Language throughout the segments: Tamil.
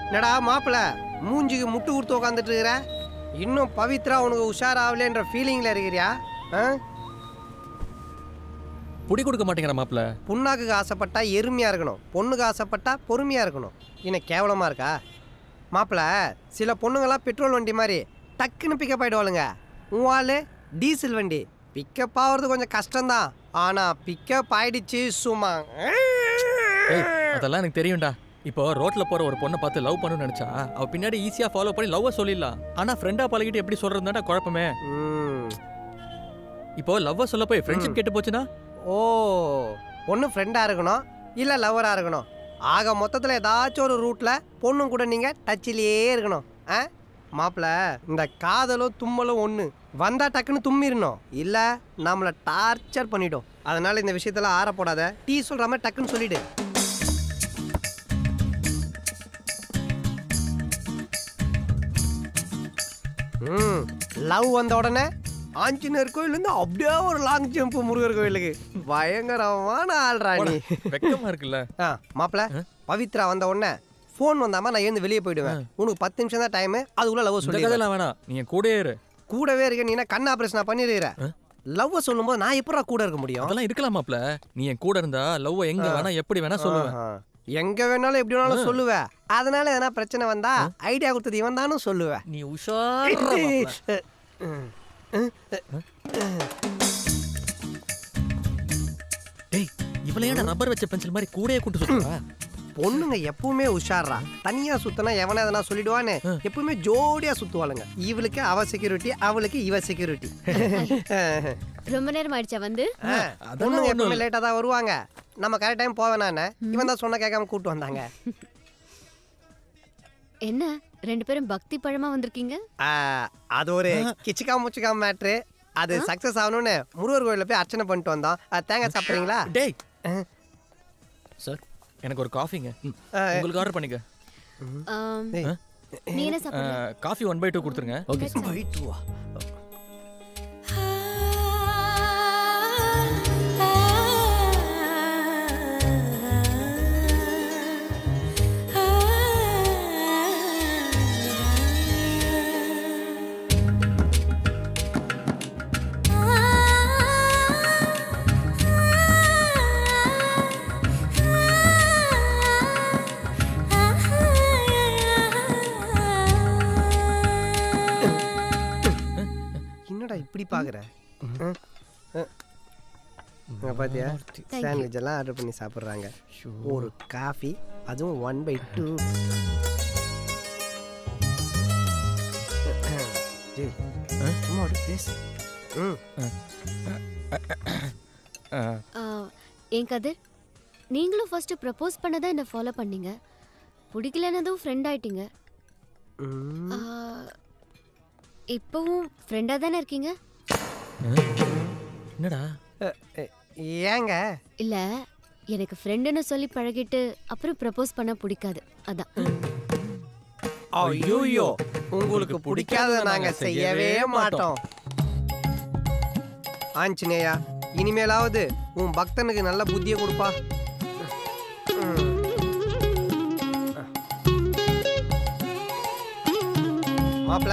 என்னடா மாப்பிள மூஞ்சிக்கு முட்டு கொடுத்து உட்காந்துட்டு இருக்கிற இன்னும் பவித்ரா உனக்கு உஷாராகலன்ற ஃபீலிங்ல இருக்கிறியா ஆ? புடி கொடுக்க மாட்டேங்கிற மாப்பிள புண்ணாக்குக்கு ஆசைப்பட்டா எருமையா இருக்கணும் பொண்ணுக்கு ஆசைப்பட்டா பொறுமையா இருக்கணும் இன்னும் கேவலமா இருக்கா மாப்பிள சில பொண்ணுங்கெல்லாம் பெட்ரோல் வண்டி மாதிரி டக்குன்னு பிக்கப் ஆயிடுவாளுங்க உன் ஆளு டீசல் வண்டி பிக்கப் ஆகிறது கொஞ்சம் கஷ்டம்தான் ஆனா பிக்கப் ஆயிடுச்சு சும்மா ஏய் அதெல்லாம் எனக்கு தெரியும்டா இப்போ ரோட்ல போற ஒரு பொண்ணை பார்த்து லவ் பண்ணணும்னு நினைச்சா அவ பின்னாடி ஈஸியா ஃபாலோ பண்ணி லவ்வ சொல்லிடலாம் ஆனா ஃப்ரெண்டா பழகிட்டு எப்படி சொல்றதுதான்டா குழப்பமே ம். இப்போ லவ்வ சொல்ல போய் ஃப்ரெண்ட்ஷிப் கெட்டு போச்சுன்னா ஓ ஒன்று ஃப்ரெண்டாக இருக்கணும் இல்லை லவ்வராக இருக்கணும் ஆக மொத்தத்தில் ஏதாச்சும் ஒரு ரூட்டில் பொண்ணும் கூட நீங்கள் டச்சிலேயே இருக்கணும் ஆ மாப்பிள இந்த காதலும் தும்மலும் ஒன்று வந்தால் டக்குன்னு தும்மிடணும் இல்லை நம்மளை டார்ச்சர் பண்ணிடும் அதனால் இந்த விஷயத்தெல்லாம் ஆற போடாத டீ சொல்கிற மாதிரி டக்குன்னு சொல்லிடு ம் லவ் வந்த உடனே ஆஞ்சநேயர் கோயிலேருந்து அப்படியே ஒரு லாங் ஜம்ப் முருகர் கோயிலுக்கு பயங்கரமான ஆள்ரா நீ வெக்கமா இருக்குல்ல ஆ மாப்பிள பவித்ரா வந்த உடனே ஃபோன் வந்தாம நான் எழுந்து வெளியே போயிடுவேன் உனக்கு பத்து நிமிஷம் தான் டைம் அதுக்குள்ள லவ் இந்த சொல்லி கதையெல்லாம் வேணாம் நீ என் கூடயே இரு கூடவே இருக்க நீ என்ன கண் ஆபரேஷன் பண்ணிடுற லவ் சொல்லும்போது நான் எப்படா கூட இருக்க முடியும் அதெல்லாம் இருக்கலாம் மாப்ள நீ என் கூட இருந்தா லவ் எங்க வேணா எப்படி வேணா சொல்லுவேன் ஆஹா. எங்க வேணாலும் எப்படி வேணாலும் சொல்லுவேன் அதனால எதனா பிரச்சனை வந்தா ஐடியா கொடுத்தது இவன் தானும் சொல்லுவேன் நீ உஷாரா மாப்ள. டேய் இவள ஏன்டா ரப்பர் வச்ச பென்சில் மாதிரி கூடயே கூட்டு சுத்துறா பொண்ணுங்க எப்பவுமே உஷாரா தனியா சுத்தினா எவனா எதனா சொல்லிடுவான்னு எப்பவுமே ஜோடியா சுத்துவாளுங்க இவளுக்கு அவ செக்யூரிட்டி அவளுக்கு இவ செக்யூரிட்டி ரொம்ப நேரம் ஆயிடுச்சா வந்து பொண்ணுங்க எப்பவுமே லேட்டா தான் வருவாங்க நம்ம கரெக்ட் டைம் போவேனானே இவன் தான் சொன்ன கேட்காம கூட்டு வந்தாங்க என்ன ரெண்டு பேரும் பக்தி பழமா வந்திருக்கீங்க ஆ, அது ஒரு கிச்சிக்கா முச்சிக்கா மேட்ரு அது சக்சஸ் ஆகணும்னு முருகர் கோயில்ல போய் அர்ச்சனை பண்ணிட்டு வந்தோம் ஆ, தேங்காய் சாப்பிட்றீங்களா டேய் சார் எனக்கு ஒரு காஃபிங்க ம், உங்களுக்கு ஆர்டர் பண்ணிக்க ஆம், ஏய். நீ என்ன சாப்பிடுற காஃபி ஒன் பை டூ கொடுத்துருங்க ஓகே போயிட்டு வா என்னடா இப்படி பாக்குற ம், ம். இங்க பாத்தியா சாண்ட்விச் எல்லாம் ஆர்டர் பண்ணி சாப்பிடுறாங்க ஒரு காஃபி அதுவும் ஒன் பை டூ சும்மா அப்படியே பேசு ம் ஆ, ஏன் கதிர் நீங்களும் ஃபர்ஸ்ட் ப்ரப்போஸ் பண்ணதான் என்ன ஃபாலோ பண்ணீங்க பிடிக்கலனதும் ஃப்ரெண்ட் ஆயிட்டீங்க ம். ஆ, இப்பவும் ஃப்ரெண்டாக தானே இருக்கீங்க என்னடா அ, அ, ஏங்க இல்ல எனக்கு ஃப்ரெண்டுன்னு சொல்லி பழகிட்டு அப்புறம் ப்ரப்போஸ் பண்ண பிடிக்காது அதான் ஐயோயோ உங்களுக்கு பிடிக்காத நாங்க செய்யவே மாட்டோம் ஆஞ்சநேயா இனிமேலாவது உன் பக்தனுக்கு நல்ல புத்தியை கொடுப்பா மாப்பிள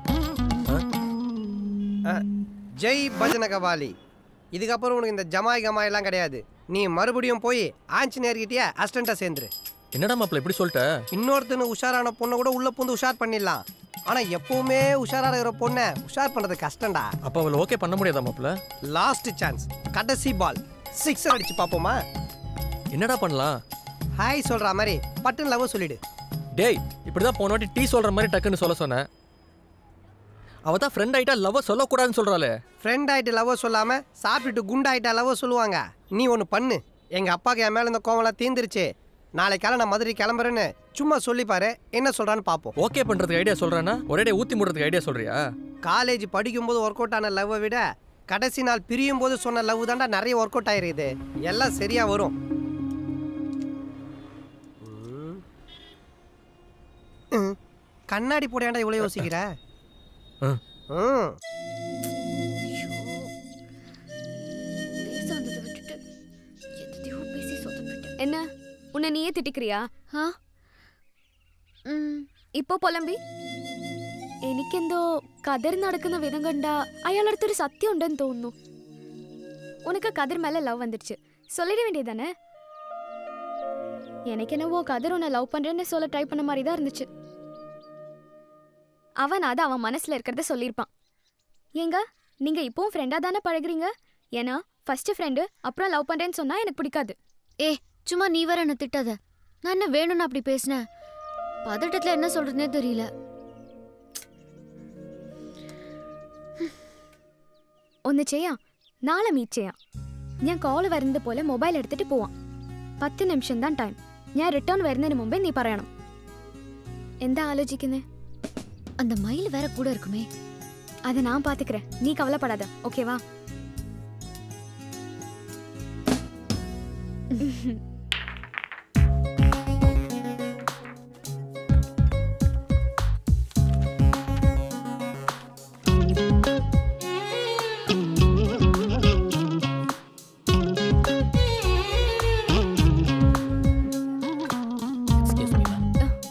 ஜெய் பஜன கபாலி இதுக்கப்புறம் உனக்கு இந்த ஜமாய் கமாய் எல்லாம் கிடையாது நீ மறுபடியும் போய் ஆஞ்சநேயர்கிட்டயே அசிஸ்டண்டா சேர்ந்துரு என்னடா மாப்ள இப்படி சொல்லிட்ட இன்னொருத்தனு உஷாரான பொண்ணை கூட உள்ள புந்து உஷார் பண்ணிடலாம் ஆனா எப்பவுமே உஷாரா இருக்கிற பொண்ணை உஷார் பண்றது கஷ்டம்டா அப்ப அவளை ஓகே பண்ண முடியாதா மாப்ள லாஸ்ட் சான்ஸ் கடைசி பால் சிக்ஸ் அடிச்சு பாப்போமா என்னடா பண்ணலாம் ஹாய் சொல்ற மாதிரி பட்டுன்னு லவ் சொல்லிடு டேய் இப்படிதான் போன வாட்டி டீ சொல்ற மாதிரி டக்குன்னு சொல்ல சொன்னேன் அவ தான் ஃப்ரெண்ட் ஆயிட்டா லவ் சொல்லக்கூடாதுன்னு சொல்றாளே ஃப்ரெண்ட் ஆயிட்டு லவ் சொல்லாம சாப்பிட்டுட்டு குண்டாயிட்டா லவ் சொல்லுவாங்க நீ ஒன்று பண்ணு எங்க அப்பாக்கு என் மேல இந்த கோவம்லாம் தீந்துருச்சு நாளைக்கால நான் மதுரை கிளம்புறேன்னு சும்மா சொல்லி பாரு என்ன சொல்றான்னு பார்ப்போம் ஓகே பண்றதுக்கு ஐடியா சொல்றேன்னா ஒரே ஊத்தி முடுறதுக்கு ஐடியா சொல்றியா காலேஜ் படிக்கும்போது ஒர்க் அவுட் ஆன லவ்வை விட கடைசி நாள் பிரியும் போது சொன்ன லவ் தாண்டா நிறைய ஒர்க் அவுட் ஆயிருக்குது எல்லாம் சரியா வரும் ம். ம். கண்ணாடி போடையாண்டா இவ்வளோ யோசிக்கிற ம். ம் பேச வந்ததை விட்டுட்டு எதையோ பேசி சொதப்பிட்டேன் என்ன உன்னை நீயே திட்டிக்கிறியா ஆ ம் ഇപ്പോ പൊലമ്പി എനിക്കെന്തോ കതിർ നടക്കുന്ന വിധം കണ്ട അയാളടുത്തൊരു സത്യം ഉണ്ടെന്ന് തോന്നുന്നു ഉനക്ക് കതിർ മേലെ ലവ് வந்துருச்சு சொல்லிட வேண்டியதானே எனக்கு என்னவோ கதிர் உன்னை லவ் பண்றேன்னு சொல்ல ட்ரை பண்ண மாதிரி தான் இருந்துச்சு அவன் அதை அவன் மனசுல இருக்கிறத சொல்லியிருப்பான் ஏங்க நீங்க இப்பவும் ஃப்ரெண்டா தானே பழகுறீங்க ஏன்னா ஃபர்ஸ்ட் ஃப்ரெண்டு அப்புறம் லவ் பண்றேன்னு சொன்னா எனக்கு பிடிக்காது ஏ சும்மா நீ வேற என்ன திட்டாத நான் என்ன வேணும்னு அப்படி பேசினேன் பதட்டத்துல என்ன சொல்றதுனே தெரியல ഒന്ന് ചെയ്യാം നാളെ മീറ്റ് ചെയ്യാം ഞാൻ കോൾ വരുന്നത് പോലെ മൊബൈൽ എടുത്തിട്ട് പോവാം പത്ത് നിമിഷം താൻ ടൈം ഞാൻ റിട്ടേൺ വരുന്നതിന് മുമ്പേ നീ പറയണം എന്താ ആലോചിക്കുന്നേ அந்த மயில் வேற கூட இருக்குமே அதை நான் பாத்துக்கிறேன் நீ கவலைப்படாத ஓகேவா எக்ஸ்கியூஸ் மீ மேம்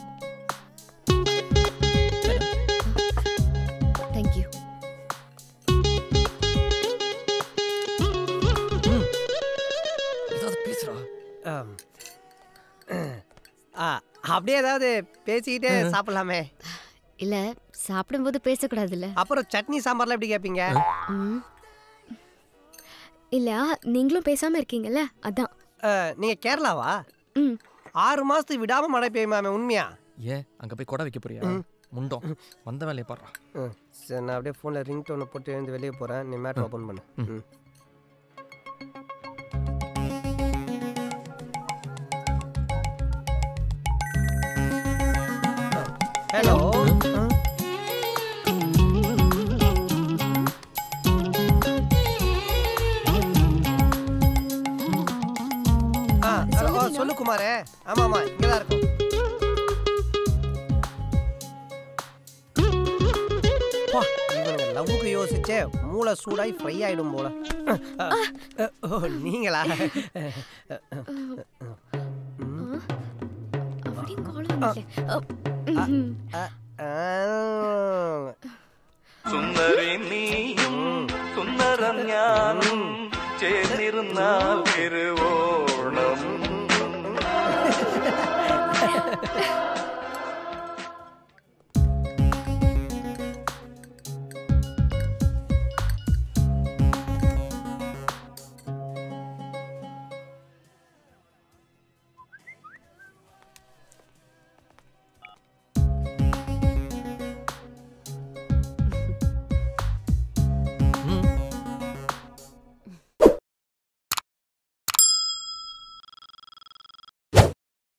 தேங்க்யூ ஏதாவது பேசுறா ஆம். ஆ, அப்படியே ஏதாவது பேசிக்கிட்டே சாப்பிடலாமே இல்ல சாப்பிடும்போது பேசக்கூடாதுல்ல அப்புறம் சட்னி சாம்பார்லாம் எப்படி கேட்பீங்க ம் இல்ல நீங்களும் பேசாம இருக்கீங்கல்ல அதான் ஆ, நீங்க கேரளாவா ம் ஆறு மாசத்துக்கு விடாம மழை பெய்யுமாமே உண்மையா ஏன் அங்க போய் கொடை வைக்க போறியா முண்டம் வந்த வேலையை பாடுறா ம், சரி நான் அப்படியே ஃபோனில் ரிங் டோனை போட்டு எழுந்து வெளியே போகிறேன் நீ மேட்ரு ஓப்பன் பண்ணு ம் ஹலோ ஆ ஹலோ சொல்லு குமாரே ஆமாம் ஆமாம் இங்கே தான் இருக்கும் பா இவனுங்க லவ்வுக்கு யோசிச்சே மூளை சூடாய் ஃப்ரை ஆயிடும் போல ஓ நீங்களா அப்படியும் கால் வந்துட்டேன் ஆ, സുന്ദരി നീയും സുന്ദരം ഞാനും ചേർന്നിരുന്നാൽ തിരുവോ